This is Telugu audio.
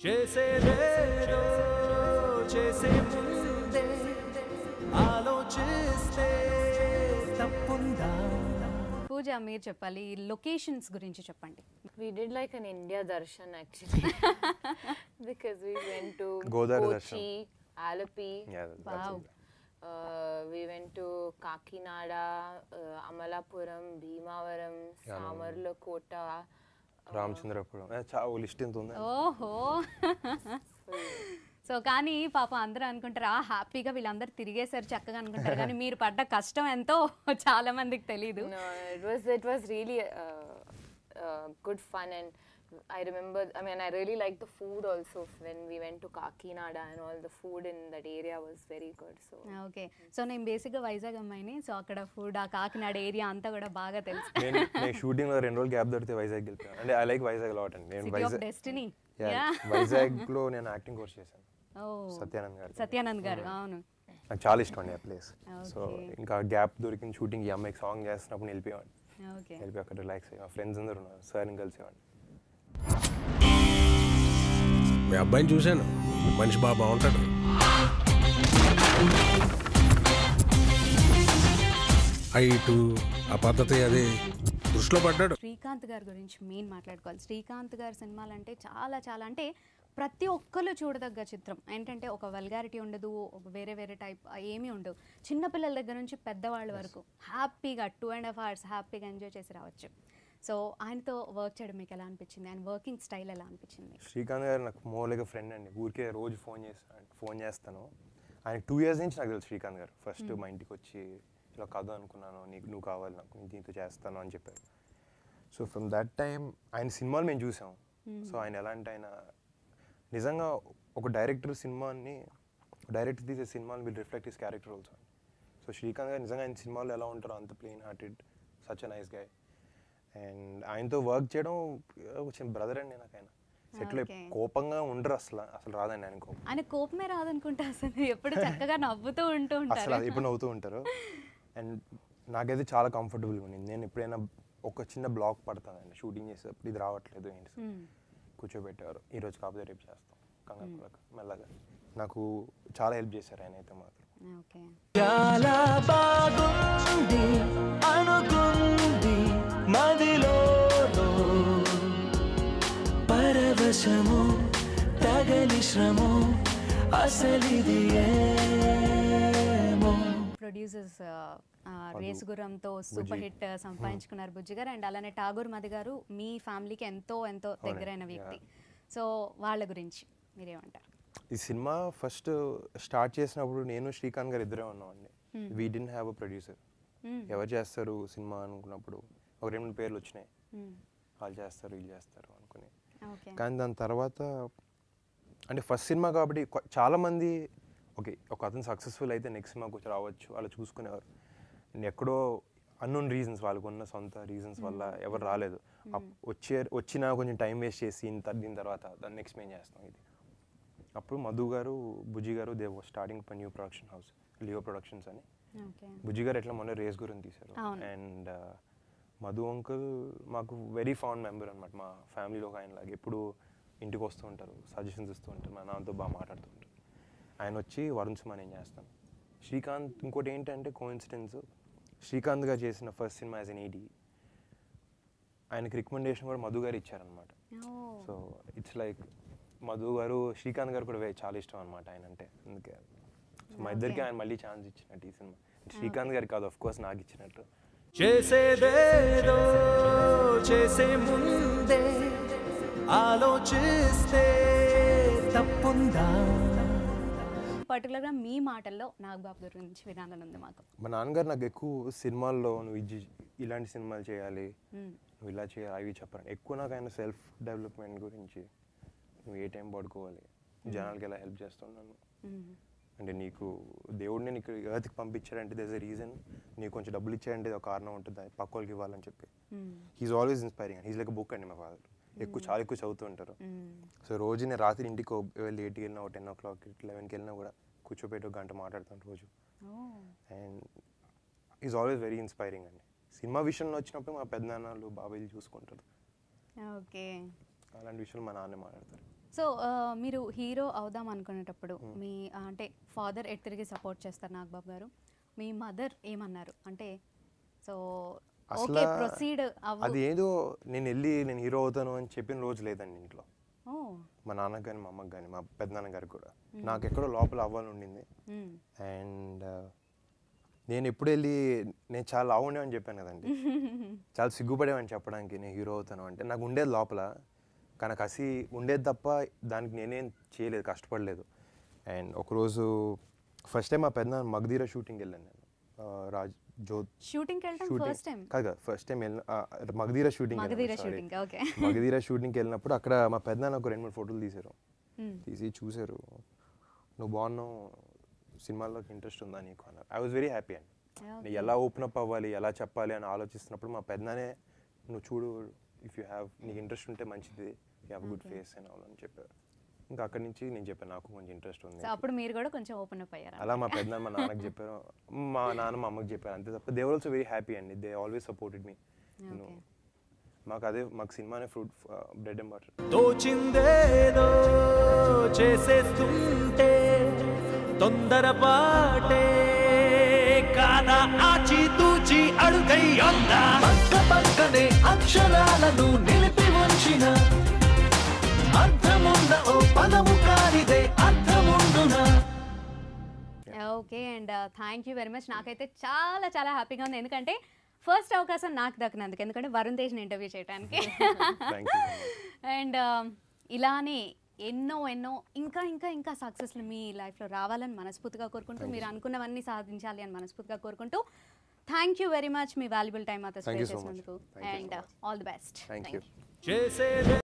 చేసేదేదో చేసే ముందే ఆలోచిస్తే తప్పుందా పూజ మీరు చెప్పాలి ఈ లొకేషన్స్ గురించి చెప్పండి We did like an India darshan actually because we went to Godar Kochi, darshan. Alapi. Yeah, that- that's Wow. it. Uh, we went to Kakinada, uh, Amalapuram, Bhimavaram, Samarlakota. Ramachandrapuram ఏ, చా ఓ లిస్ట్ ఎంత ఉంది ఓహో సో కానీ పాప అందరూ అనుకుంటారు ఆ హ్యాపీగా వీళ్ళందరూ తిరిగేశారు చక్కగా అనుకుంటారు కానీ మీరు పడ్డ కష్టం ఎంతో చాలా మందికి తెలీదు No, it was it was really uh, uh, good fun and I remember. I mean, I really liked the food also when we went to Kakinada and all. The food in that area was very good. So okay so నేను బేసిక్గా వైజాగ్ అమ్మాయిని సో అక్కడ ఫుడ్ ఆ కాకినాడ ఏరియా అంతా కూడా బాగా తెలుసు నేను నేను షూటింగ్ లో రెండు రోజులు గ్యాప్ దొరికితే వైజాగ్ వెళ్ళిపోయాను అంటే ఐ లైక్ వైజాగ్ లాట్ అండి నేను city of Vizag destiny Yeah, Vizag లో నేను యాక్టింగ్ కోర్స్ చేశాను ఓ సత్యానంద్ గారు సత్యానంద్ గారు అవును నాకు చాలా ఇష్టం అండి ఆ ప్లేస్ సో Okay. ఇంకా గ్యాప్ దొరికిన షూటింగ్ ఈ అమ్మాయికి సాంగ్ చేస్తున్నప్పుడు నేను వెళ్ళిపోయాను ఓకే వెళ్ళిపోయి అక్కడ రిలాక్స్ అయ్యి మా ఫ్రెండ్స్ అందరూ ఉన్నారు సార్ని కలిసేవాడిని మీ అబ్బాయిని చూశాను మనిషి బాగా బాగుంటాడు హైటు ఆ పద్ధతి అది దృష్టిలో పడ్డాడు శ్రీకాంత్ గారి గురించి మెయిన్ మాట్లాడుకోవాలి శ్రీకాంత్ గారి సినిమాలు అంటే చాలా చాలా అంటే ప్రతి ఒక్కరు చూడదగ్గ చిత్రం ఏంటంటే ఒక వల్గారిటీ ఉండదు ఒక వేరే వేరే టైప్ ఏమీ ఉండవు చిన్నపిల్లల దగ్గర నుంచి పెద్దవాళ్ళ వరకు హ్యాపీగా టూ అండ్ హాఫ్ అవర్స్ హ్యాపీగా ఎంజాయ్ చేసి రావచ్చు సో ఆయనతో వర్క్ చేయడం మీకు ఎలా అనిపించింది ఆయన వర్కింగ్ స్టైల్ ఎలా అనిపించింది శ్రీకాంత్ గారు నాకు మోలగా ఫ్రెండ్ అండి ఊరికే రోజు ఫోన్ చేస్తాను ఫోన్ చేస్తాను ఆయన టూ ఇయర్స్ నుంచి నాకు తెలుసు శ్రీకాంత్ గారు ఫస్ట్ మా ఇంటికి వచ్చి ఇలా కథ అనుకున్నాను నీకు నువ్వు కావాలి నాకు నేను దీంతో చేస్తాను అని చెప్పారు సో ఫ్రమ్ దట్ టైం ఆయన సినిమాలు మేము చూసాం సో ఆయన ఎలాంటి ఆయన నిజంగా ఒక డైరెక్టర్ సినిమాని డైరెక్టర్ తీసే సినిమాని will reflect his character also so Srikanth గారు నిజంగా ఆయన సినిమాలు ఎలా ఉంటారో అంత plain hearted such a nice guy and ఆయనతో వర్క్ చేయడం ఒక చిన్న బ్రదర్ అండి నాకు ఆయన సెట్లో Okay. కోపంగా ఉండరు అసలు అసలు రాదండి ఆయన కోపం ఆయన కోపమే రాదనుకుంటా అసలు ఎప్పుడు చక్కగా నవ్వుతూ ఉంటూ అసలు ఉంటారు అది ఎప్పుడు నవ్వుతూ ఉంటారు అండ్ నాకైతే చాలా కంఫర్టబుల్గా ఉంది నేను ఎప్పుడైనా ఒక చిన్న బ్లాక్ పడతానండి షూటింగ్ చేసేటప్పుడు ఇది రావట్లేదు ఏంటి సార్ మ్మ్. కూర్చోబెట్టారు ఈ రోజు కాకపోతే రేపు చేస్తాం కంగారు పడక మెల్లగా నాకు చాలా హెల్ప్ చేశారు ఆయన అయితే మాత్రం ఓకే చాలా బాగుంది అనుకుంది మదిలో పరవశము తగలి శ్రము అసలిది ఏమో ప్రొడ్యూసర్స్ రేసుగురంతో సూపర్ హిట్ సంపాదించుకున్నారు బుజ్జి గారు అండ్ అలానే ఠాగూర్ మది గారు మీ ఫ్యామిలీకి ఎంతో ఎంతో దగ్గరైన వ్యక్తి సో వాళ్ళ గురించి మీరేమంటారు ఈ సినిమా ఫస్ట్ స్టార్ట్ చేసినప్పుడు నేను శ్రీకాంత్ గారు ఇద్దరే ఉన్నామండి we didn't have a producer ఎవరు చేస్తారు సినిమా అనుకున్నప్పుడు ఒక రెండు మూడు పేర్లు వచ్చినాయి వాళ్ళు చేస్తారు వీళ్ళు చేస్తారు అనుకుని ఓకే కానీ దాని తర్వాత అంటే ఫస్ట్ సినిమా కాబట్టి కొ- చాలా మంది ఓకే ఒక అతను సక్సెస్ఫుల్ అయితే నెక్స్ట్ సినిమాకి వచ్చి రావచ్చు అలా చూసుకునేవారు నేను ఎక్కడో అన్నోన్ రీజన్స్ వాళ్ళకు ఉన్న సొంత రీజన్స్ వల్ల ఎవరు రాలేదు అప్- వచ్చే వచ్చినా కొంచెం టైం వేస్ట్ చేసి ఇంత దీని తర్వాత దాన్ని నెక్స్ట్ మేము చేస్తాం ఇది అప్పుడు మధు గారు బుజ్జి గారు they starting new production house Leo productions అని ఓకే బుజ్జి గారు ఎట్లా మొన్న రేస్ గురించి తీశారు అవును. అండ్ మధు అంకుల్ మాకు వెరీ ఫాండ్ మెంబర్ అనమాట మా ఫ్యామిలీలో ఒక ఆయనలాగా ఎప్పుడు ఇంటికి వస్తూ ఉంటారు సజెషన్స్ ఇస్తూ ఉంటారు మా నాన్నతో బాగా మాట్లాడుతూ ఉంటారు ఆయన వచ్చి వరుణ్ సుమా నేను చేస్తాను శ్రీకాంత్ ఇంకోటి ఏంటంటే కోఇన్సిడెన్స్ శ్రీకాంత్ గారు చేసిన ఫస్ట్ సినిమా యాజ్ ఎన్ ఈడీ ఆయనకి రికమెండేషన్ కూడా మధు గారు ఇచ్చారనమాట సో ఇట్స్ లైక్ మధు గారు శ్రీకాంత్ గారు కూడా వే- చాలా ఇష్టం అనమాట ఆయన అంటే అందుకే సో మా ఇద్దరికి ఆయన మళ్ళీ ఛాన్స్ ఇచ్చినట్టు ఈ సినిమా శ్రీకాంత్ గారికి కాదు ఆఫ్ కోర్స్ నాకు ఇచ్చినట్టు చేసేదేదో చేసే ముందే ఆలోచిస్తే తప్పుందా పర్టికులర్గా మీ మాటల్లో నాగబాబు గారి గురించి వినాలని ఉంది మాకు మా నాన్నగారు నాకు ఎక్కువ సినిమాల్లో నువ్వు ఇది ఇలాంటి సినిమాలు చేయాలి మ్మ్. నువ్వు ఇలా చేయాలి అవి చెప్పారు ఎక్కువ నాకు ఆయన సెల్ఫ్ డెవలప్మెంట్ గురించి నువ్వు ఏ టైం పడుకోవాలి జనాలకి ఎలా హెల్ప్ చేస్తున్నాను మ్మ్. అంటే నీకు దేవుడిని నీకు ఎర్త్కి పంపించాడంటే దేస్ అ రీజన్ నీకు కొంచెం డబ్బులు ఇచ్చాడంటే ఇది ఒక కారణం ఉంటుంది అది పక్క వాళ్ళకి ఇవ్వాలని చెప్పి hmm. He's always inspiring he's like book అండి మా ఫాదర్ ఎక్కువ చాలా ఎక్కువ చదువుతూ ఉంటారు మ్మ్. సో రోజు నేను రాత్రి ఇంటికి లేట్కి వెళ్ళినా ఒక టెన్ ఓ క్లాక్ లెవెన్కి వెళ్ళినా కూడా కూర్చోబెట్టి ఒక గంట మాట్లాడతాను రోజు oh and is always very inspiring అండి సినిమా విషయంలో వచ్చినప్పుడు మా పెద్దనాన్నలు బాబాయ్లు చూసుకుంటారు ఓకే అలాంటి విషయాలు మా నాన్న మాట్లాడతారు సో మీరు హీరో అవుదాం అనుకునేటప్పుడు మీ ఆ, అంటే ఫాదర్ ఎట్ తిరిగి సపోర్ట్ చేస్తారు నాగబాబు గారు మీ మదర్ ఏమన్నారు అంటే సో అసలు ఓకే ప్రొసీడ్ అది ఏదో నేను వెళ్ళి నేను హీరో అవుతాను అని చెప్పిన రోజు లేదండి ఇంట్లో ఓ మా నాన్నకి కానీ మా అమ్మకి కానీ మా పెద్దనాన్న గారికి కూడా నాకు ఎక్కడో లోపల అవ్వాలని ఉండింది మ్మ్. అండ్ నేను ఎప్పుడు వెళ్ళి నేను చాలా లావు ఉండేవని చెప్పాను కదండి చాలా సిగ్గుపడేవని చెప్పడానికి నేను హీరో అవుతాను అంటే నాకు ఉండేది లోపల కానీ కసి ఉండేది తప్ప దానికి నేనేం చేయలేదు కష్టపడలేదు అండ్ ఒకరోజు ఫస్ట్ టైం మా పెద్ద మగధీర షూటింగ్ వెళ్ళాను నేను ఆ, రాజ్ జో షూటింగ్కి వెళ్ళడం షూటింగ్ ఫస్ట్ టైం కాదు కాదు ఫస్ట్ టైం వెళ్ళిన ఆ, Magadheera shooting Magadheera shooting, okay. Magadheera షూటింగ్కి వెళ్ళినప్పుడు అక్కడ మా పెద్దనాన్న ఒక రెండు మూడు ఫోటోలు తీశారు తీసి చూశారు నువ్వు బాగున్నావు సినిమాల్లోకి ఇంట్రెస్ట్ ఉందా నీకు అన్నారు ఐ వాజ్ వెరీ హ్యాపీ అండి నేను ఎలా ఓపెన్ అప్ అవ్వాలి ఎలా చెప్పాలి అని ఆలోచిస్తున్నప్పుడు మా పెద్దనే నువ్వు చూడు ఇఫ్ యూ హ్యావ్ నీకు ఇంట్రెస్ట్ ఉంటే మంచిది యూ హ్యావ్ గుడ్ ఫేస్ అని అని చెప్పారు ఇంకా అక్కడి నుంచి నేను చెప్పాను నాకు కొంచెం ఇంట్రెస్ట్ ఉంది సో అప్పుడు మీరు కూడా కొంచెం ఓపెన్ అప్ అయ్యారు అలా మా పెద్ద మా నాన్నకి చెప్పారు మా నాన్న మా అమ్మకి చెప్పారు అంతే తప్ప దే ఆల్సో వెరీ హ్యాపీ అండి దే ఆల్వేస్ సపోర్టెడ్ మీ నేను మాకు అదే మాకు సినిమానే ఫ్రూట్ బ్రెడ్ అండ్ బటర్ తోచిందేదో చేసేస్తుంటే తొందరపాటే కాదా ఆచి తూచి అడుగై అందా పక్క పక్కనే అక్షరాలను నిలిపి ఉంచిన అర్థమున్న ఓ పదము కానిదే అర్థముండునా okay and thank you very much నాకైతే చాలా చాలా హ్యాపీగా ఉంది ఎందుకంటే ఫస్ట్ అవకాశం నాకు దక్కినందుకు ఎందుకంటే వరుణ్ తేజ్ని ఇంటర్వ్యూ చేయడానికి థ్యాంక్ యూ అండ్ ఇలానే ఎన్నో ఎన్నో ఇంకా ఇంకా ఇంకా సక్సెస్లు మీ లైఫ్లో రావాలని మనస్ఫూర్తిగా కోరుకుంటూ మీరు అనుకున్నవన్నీ సాధించాలి అని మనస్ఫూర్తిగా కోరుకుంటూ థ్యాంక్ యూ వెరీ మచ్ మీ వాల్యుబుల్ టైం మాతో Thank spare you so much. చేసినందుకు Thank you so and much. All the best thank you చేసేదే